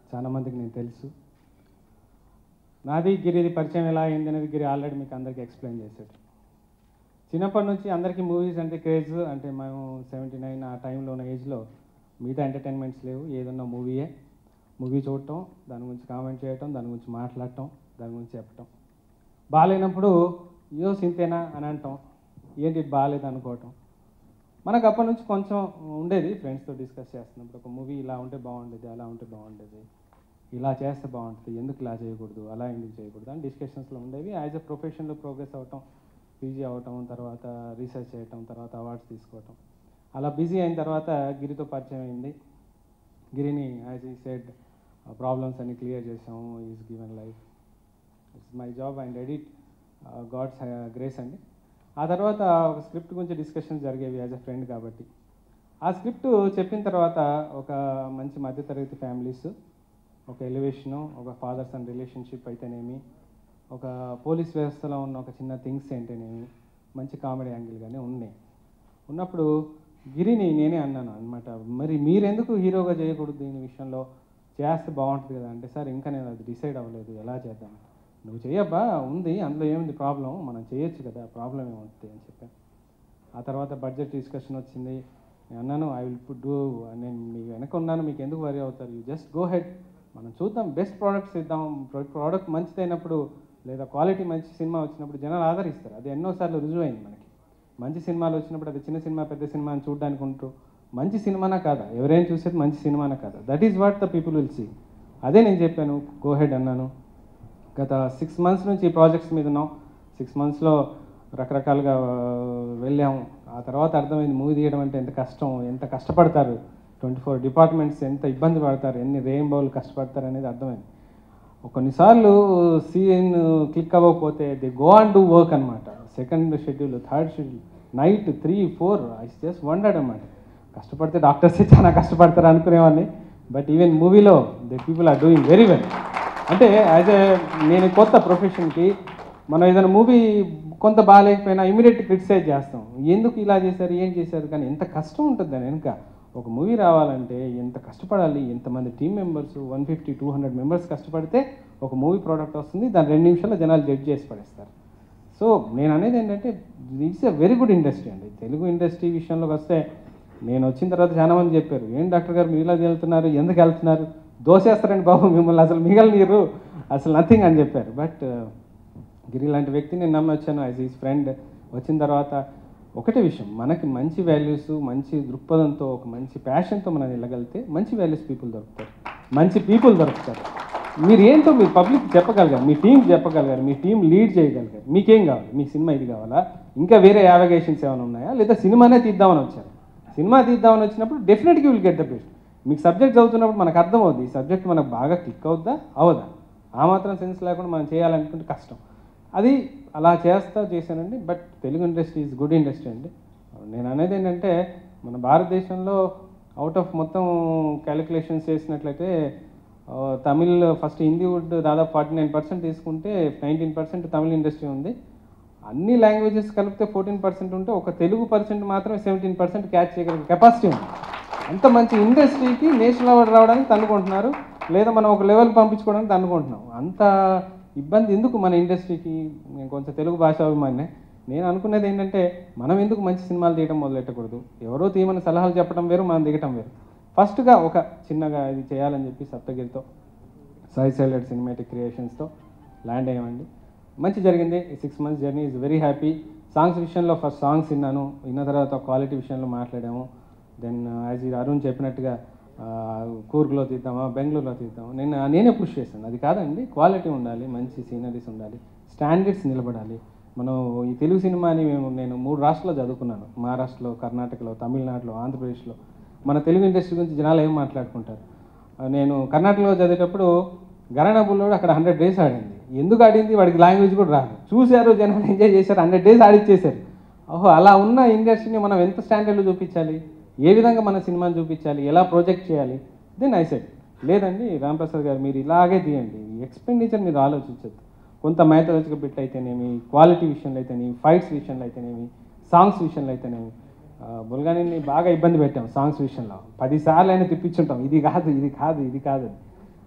చాలా మందికి నేను తెలుసు నాది గిరిది పరిచయం ఎలా అయింది అనేది గిరి ఆల్రెడీ మీకు అందరికీ ఎక్స్ప్లెయిన్ చేశాడు చిన్నప్పటి నుంచి అందరికీ మూవీస్ అంటే క్రేజ్ అంటే మేము సెవెంటీ నైన్ ఆ టైంలో ఉన్న ఏజ్లో మిగతా ఎంటర్టైన్మెంట్స్ లేవు ఏదన్నా మూవీయే మూవీ చూడటం దాని గురించి కామెంట్ చేయటం దాని గురించి మాట్లాడటం దాని గురించి చెప్పటం బాగాలేనప్పుడు అయ్యో సింతేనా అని అంటాం ఏంటి ఇది బాగాలేదు అనుకోవటం మనకు అప్పటి నుంచి కొంచెం ఉండేది ఫ్రెండ్స్తో డిస్కస్ చేస్తున్నప్పుడు ఒక మూవీ ఇలా ఉంటే బాగుండేది అలా ఉంటే బాగుండేది ఇలా చేస్తే బాగుంటుంది ఎందుకు ఇలా చేయకూడదు అలా ఎందుకు చేయకూడదు అని డిస్కషన్స్లో ఉండేవి యాజ్ ఎ ప్రొఫెషన్లో ప్రోగ్రెస్ అవ్వటం పీజీ అవ్వటం తర్వాత రీసెర్చ్ చేయటం తర్వాత అవార్డ్స్ తీసుకోవటం అలా బిజీ అయిన తర్వాత గిరితో పరిచయం అయింది గిరిని యాజ్ ఈ సెడ్ ప్రాబ్లమ్స్ అన్ని క్లియర్ చేసాము is given life it's my job and it God's grace అండి ఆ తర్వాత ఒక స్క్రిప్ట్ గురించి డిస్కషన్ జరిగేవి యాజ్ ఎ ఫ్రెండ్ కాబట్టి ఆ స్క్రిప్ట్ చెప్పిన తర్వాత ఒక మంచి మధ్యతరగతి ఫ్యామిలీస్ ఒక ఎలివేషను ఒక ఫాదర్ సన్ రిలేషన్షిప్ అయితేనేమి ఒక పోలీస్ వ్యవస్థలో ఉన్న ఒక చిన్న థింగ్స్ ఏంటనేమి మంచి కామెడీ యాంగిల్గానే ఉన్నాయి ఉన్నప్పుడు గిరిని నేనే అన్నాను అనమాట మరి మీరెందుకు హీరోగా చేయకూడదు దీని విషయంలో చేస్తే బాగుంటుంది కదా అంటే సార్ ఇంకా నేను అది డిసైడ్ అవ్వలేదు ఎలా చేద్దాం నువ్వు చేయబ్బా ఉంది అందులో ఏముంది ప్రాబ్లం మనం చేయొచ్చు కదా ప్రాబ్లం ఏముంటుంది అని చెప్పాను ఆ తర్వాత బడ్జెట్ డిస్కషన్ వచ్చింది నేను అన్నాను ఐ విల్ పుట్ డూ నేను మీ వెనక ఉన్నాను మీకు ఎందుకు వరి అవుతారు యూ జస్ట్ గో హెడ్ మనం చూద్దాం బెస్ట్ ప్రోడక్ట్స్ ఇద్దాం ప్రోడక్ట్ మంచిదైనప్పుడు లేదా క్వాలిటీ మంచి సినిమా వచ్చినప్పుడు జనాలు ఆదరిస్తారు అది ఎన్నోసార్లు రుజువైంది మనకి మంచి సినిమాలు వచ్చినప్పుడు అది చిన్న సినిమా పెద్ద సినిమా అని చూడడానికి ఉంటూ మంచి సినిమానా కాదా ఎవరైనా చూసేది మంచి సినిమానా కాదా that is what the people will see అదే నేను చెప్పాను గో హెడ్ అన్నాను గత సిక్స్ మంత్స్ నుంచి ఈ ప్రాజెక్ట్స్ మీద ఉన్నాం సిక్స్ మంత్స్లో రకరకాలుగా ఆ, వెళ్ళాము ఆ తర్వాత అర్థమైంది మూవీ తీయడం అంటే ఎంత కష్టం ఎంత కష్టపడతారు ట్వంటీ ఫోర్ డిపార్ట్మెంట్స్ ఎంత ఇబ్బంది పడతారు ఎన్ని రెయిన్బోలు కష్టపడతారు అనేది అర్థమైంది కొన్నిసార్లు సీన్ క్లిక్ అవ్వకపోతే the go and do work అనమాట second schedule third schedule night three four I just wondered అనమాట కష్టపడితే డాక్టర్సే చాలా కష్టపడతారు అనుకునేవాడిని బట్ ఈవెన్ మూవీలో the people are doing very well అంటే యాజ్ ఏ నేను కొత్త ప్రొఫెషన్కి మనం ఏదైనా మూవీ కొంత బాగాలేకపోయినా ఇమీడియట్ క్రిటిసైజ్ చేస్తాం ఎందుకు ఇలా చేశారు ఏం చేశారు కానీ ఎంత కష్టం ఉంటుంది దాని వెనుక ఒక మూవీ రావాలంటే ఎంత కష్టపడాలి ఎంతమంది team members one fifty two hundred members కష్టపడితే ఒక మూవీ ప్రోడక్ట్ వస్తుంది దాని రెండు నిమిషాల్లో జనాలు జడ్జ్ చేసి పడేస్తారు సో నేను అనేది ఏంటంటే it's a very good industry అండి తెలుగు ఇండస్ట్రీ విషయంలోకి వస్తే నేను వచ్చిన తర్వాత చాలా మంది చెప్పారు ఏం డాక్టర్ గారు మీరు ఇలా వెళ్తున్నారు ఎందుకు వెళ్తున్నారు దోసేస్తారండి బాబు మిమ్మల్ని అసలు మిగలనీరు అసలు నథింగ్ అని చెప్పారు బట్ గిరి లాంటి వ్యక్తిని నేను నమ్మి వచ్చాను యాజ్ ఈజ్ ఫ్రెండ్ వచ్చిన తర్వాత ఒకటే విషయం మనకి మంచి వాల్యూస్ మంచి దృక్పథంతో ఒక మంచి ప్యాషన్తో మనం వెళ్ళగలిగితే మంచి వాల్యూస్ పీపుల్ దొరుకుతారు మంచి పీపుల్ దొరుకుతారు మీరు ఏంటో మీరు పబ్లిక్ చెప్పగలిగారు మీ టీం చెప్పగలిగారు మీ టీం లీడ్ చేయగలిగారు మీకేం కావాలి మీ సినిమా ఇది కావాలా ఇంకా వేరే యావగేషన్స్ ఏమైనా ఉన్నాయా లేదా సినిమానే తీద్దామని వచ్చారు సినిమా తీద్దామని వచ్చినప్పుడు డెఫినెట్గా విల్ గెట్ ద బెస్ట్ మీకు సబ్జెక్ట్ చదువుతున్నప్పుడు మనకు అర్థం అవుద్ది ఈ సబ్జెక్ట్ మనకు బాగా క్లిక్ అవుద్దా అవదా ఆ మాత్రం సెన్స్ లేకుండా మనం చేయాలనుకుంటే కష్టం అది అలా చేస్తా చేశానండి but Telugu industry is good industry అండి నేను అనేది ఏంటంటే మన భారతదేశంలో అవుట్ ఆఫ్ మొత్తం క్యాలిక్యులేషన్స్ చేసినట్లయితే ఆ, తమిళ్ ఫస్ట్ హిందీ వుడ్ దాదాపు ఫార్టీ నైన్ పర్సెంట్ తీసుకుంటే నైన్టీన్ పర్సెంట్ తమిళ ఇండస్ట్రీ ఉంది అన్ని లాంగ్వేజెస్ కలిపితే ఫోర్టీన్ పర్సెంట్ ఉంటే ఒక తెలుగు పర్సెంట్ మాత్రమే సెవెంటీన్ పర్సెంట్ క్యాచ్ చేయగలిగే కెపాసిటీ ఉంది అంత మంచి ఇండస్ట్రీకి నేషనల్ అవార్డు రావడానికి తన్నుకుంటున్నారు లేదా మనం ఒక లెవెల్ పంపించుకోవడానికి తన్నుకుంటున్నాం అంత ఇబ్బంది ఎందుకు మన ఇండస్ట్రీకి నేను కొంచెం తెలుగు భాష అభిమానే నేను అనుకునేది ఏంటంటే మనం ఎందుకు మంచి సినిమాలు తీయడం మొదలెట్టకూడదు ఎవరో తీయమని సలహాలు చెప్పడం వేరు మనం దిగటం వేరు ఫస్ట్గా ఒక చిన్నగా ఇది చేయాలని చెప్పి సప్తగిరితో సాయి సైలెడ్ సినిమాటిక్ క్రియేషన్స్తో ల్యాండ్ అయ్యామండి మంచి జరిగింది six months journey is very happy songs విషయంలో ఫస్ట్ సాంగ్స్ విన్నాను విన్న తర్వాత క్వాలిటీ విషయంలో మాట్లాడాము దెన్ యాజ్ ఈ అరుణ్ చెప్పినట్టుగా ఆ, కూర్గ్లో తీద్దామా బెంగళూరులో తీద్దామా నేను నేనే పుష్ చేశాను అది కాదండి క్వాలిటీ ఉండాలి మంచి సీనరీస్ ఉండాలి స్టాండర్డ్స్ నిలబడాలి మనం ఈ తెలుగు సినిమాని మేము నేను మూడు రాష్ట్రాల్లో చదువుకున్నాను మహారాష్ట్రలో కర్ణాటకలో తమిళనాడులో ఆంధ్రప్రదేశ్లో మన తెలుగు ఇండస్ట్రీ గురించి జనాలు ఏం మాట్లాడుకుంటారు ఆ, నేను కర్ణాటకలో చదివేటప్పుడు గరాణా బుల్లోడు అక్కడ హండ్రెడ్ డేస్ ఆడింది ఎందుకు ఆడింది వాడికి లాంగ్వేజ్ కూడా రాదు చూశారు జనాలు ఎంజాయ్ చేశారు హండ్రెడ్ డేస్ ఆడిచ్చేశారు ఓహో అలా ఉన్న ఇండస్ట్రీని మనం ఎంత స్టాండర్డ్లో చూపించాలి ఏ విధంగా మన సినిమాని చూపించాలి ఎలా ప్రొజెక్ట్ చేయాలి దెన్ ఐ సెడ్ లేదండి రాంప్రసాద్ గారు మీరు ఇలాగే తీయండి ఎక్స్పెండిచర్ మీరు ఆలోచించద్దు కొంత మైథలాజికల్ బిట్ అయితేనేమి క్వాలిటీ విషయంలో అయితేనేమి ఫైట్స్ విషయంలో అయితేనేమి సాంగ్స్ విషయంలో అయితేనేమి బుల్గాని బాగా ఇబ్బంది పెట్టాం సాంగ్స్ విషయంలో పదిసార్లు అయినా తిప్పించుంటాం ఇది కాదు ఇది కాదు ఇది కాదు అని.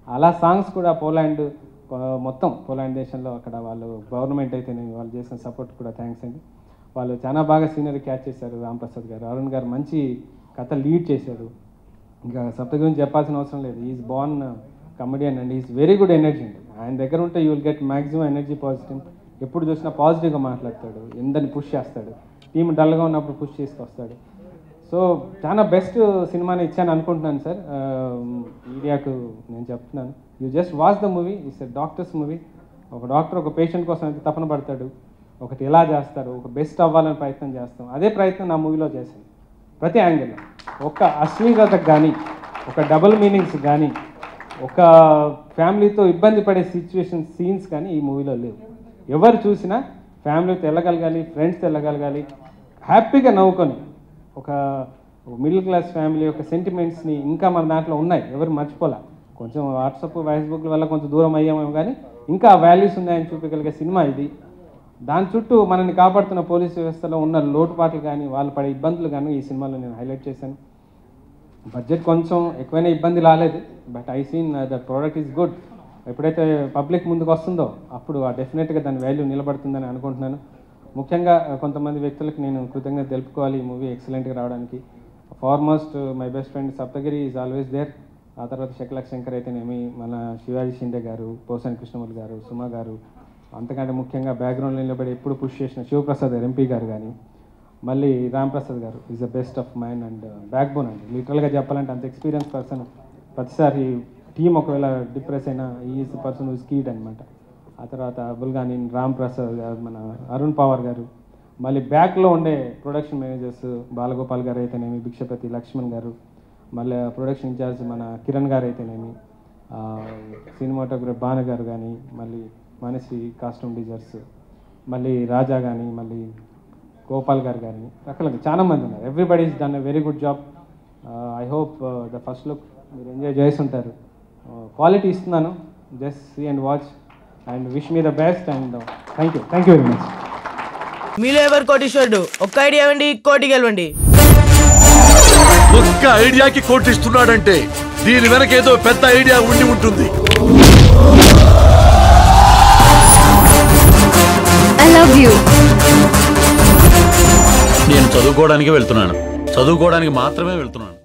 అలా సాంగ్స్ కూడా పోలాండ్ ఆ, మొత్తం పోలాండ్ దేశంలో అక్కడ వాళ్ళు గవర్నమెంట్ అయితే వాళ్ళు చేసిన సపోర్ట్ కూడా థ్యాంక్స్ అండి వాళ్ళు చాలా బాగా సీనరీ క్యాచ్ చేశారు రాంప్రసాద్ గారు అరుణ్ గారు మంచి కథ లీడ్ చేశారు ఇంకా సప్త గురించి చెప్పాల్సిన అవసరం లేదు is born comedian and is very good energy అండి ఆయన దగ్గర ఉంటే you will get maximum energy positive ఎప్పుడు చూసినా పాజిటివ్గా మాట్లాడతాడు ఎందరిని పుష్ చేస్తాడు టీం డల్గా ఉన్నప్పుడు పుష్ చేసుకొస్తాడు సో చాలా బెస్ట్ సినిమాని ఇచ్చాను అనుకుంటున్నాను సార్ మీడియాకు నేను చెప్తున్నాను you just watch the movie it's doctors movie ఒక డాక్టర్ ఒక పేషెంట్ కోసం ఎంత తపన పడతాడు ఒకటి ఎలా చేస్తారు ఒక బెస్ట్ అవ్వాలని ప్రయత్నం చేస్తాం అదే ప్రయత్నం నా మూవీలో చేశాను ప్రతి యాంగిల్లో ఒక అశ్లీలతకు కానీ ఒక డబుల్ మీనింగ్స్ కానీ ఒక ఫ్యామిలీతో ఇబ్బంది పడే సిచ్యువేషన్ సీన్స్ కానీ ఈ మూవీలో లేవు ఎవరు చూసినా ఫ్యామిలీతో వెళ్ళగలగాలి ఫ్రెండ్స్తో వెళ్ళగలగాలి హ్యాపీగా నవ్వుకొని ఒక మిడిల్ క్లాస్ ఫ్యామిలీ యొక్క సెంటిమెంట్స్ని ఇంకా మన దాంట్లో ఉన్నాయి ఎవరు మర్చిపోలే కొంచెం వాట్సాప్ ఫేస్బుక్ వల్ల కొంచెం దూరం అయ్యామేమో కానీ ఇంకా ఆ వాల్యూస్ ఉన్నాయని చూపించగలిగే సినిమా ఇది దాని చుట్టూ మనల్ని కాపాడుతున్న పోలీస్ వ్యవస్థలో ఉన్న లోటుపాట్లు కానీ వాళ్ళు పడే ఇబ్బందులు కానీ ఈ సినిమాలో నేను హైలైట్ చేశాను బడ్జెట్ కొంచెం ఎక్కువైనా ఇబ్బంది రాలేదు but I seen that product is good ఎప్పుడైతే పబ్లిక్ ముందుకు వస్తుందో అప్పుడు ఆ డెఫినెట్గా దాని వాల్యూ నిలబడుతుందని అనుకుంటున్నాను ముఖ్యంగా ఆ, కొంతమంది వ్యక్తులకు నేను కృతజ్ఞత తెలుపుకోవాలి ఈ మూవీ ఎక్సలెంట్గా రావడానికి foremost my best friend Saptagiri is always there ఆ తర్వాత శకలక్ శంకర్ అయితేనేమి మన శివాజీ షిండే గారు పోసాని కృష్ణమూర్తి గారు సుమా గారు అంతకంటే ముఖ్యంగా బ్యాక్గ్రౌండ్లో నిలబడి ఎప్పుడు పుష్ చేసిన శివప్రసాద్ గారు ఎంపీ గారు కానీ మళ్ళీ రామ్ ప్రసాద్ గారు is the best of mind and backbone అండి లిటరల్గా చెప్పాలంటే అంత ఎక్స్పీరియన్స్ పర్సన్ ప్రతిసారి టీం ఒకవేళ డిప్రెస్ అయినా is the person who's keyed అనమాట ఆ తర్వాత బుల్గాని రామ్ ప్రసాద్ గారు మన అరుణ్ పవార్ గారు మళ్ళీ బ్యాక్లో ఉండే ప్రొడక్షన్ మేనేజర్స్ బాలగోపాల్ గారు అయితేనేమి భిక్షపతి లక్ష్మణ్ గారు మళ్ళీ ప్రొడక్షన్ ఇన్ఛార్జ్ మన కిరణ్ గారు అయితేనేమి సినిమాటోగ్రఫర్ భాను గారు కానీ మళ్ళీ మనసి కాస్ట్యూమ్ డిజైనర్స్ మళ్ళీ రాజా కానీ మళ్ళీ గోపాల్ గారు కానీ రకరకాల చాలా మంది ఉన్నారు everybody is done a very good job I hope the first look మీరు ఎంజాయ్ చేస్తుంటారు క్వాలిటీ ఇస్తున్నాను just see and watch and wish me the best and thank you thank you very much మీలో ఎవరు కోటీశ్వరుడు ఒక్క ఐడియా ఇవ్వండి కోటి గెలవండి ఒక్క ఐడియాకి కోటిస్తున్నాడంటే దీని వెనక ఏదో పెద్ద ఐడియా ఉండి ఉంటుంది I love you. నేను చదువుకోవడానికి వెళ్తున్నాను చదువుకోవడానికి మాత్రమే వెళ్తున్నాను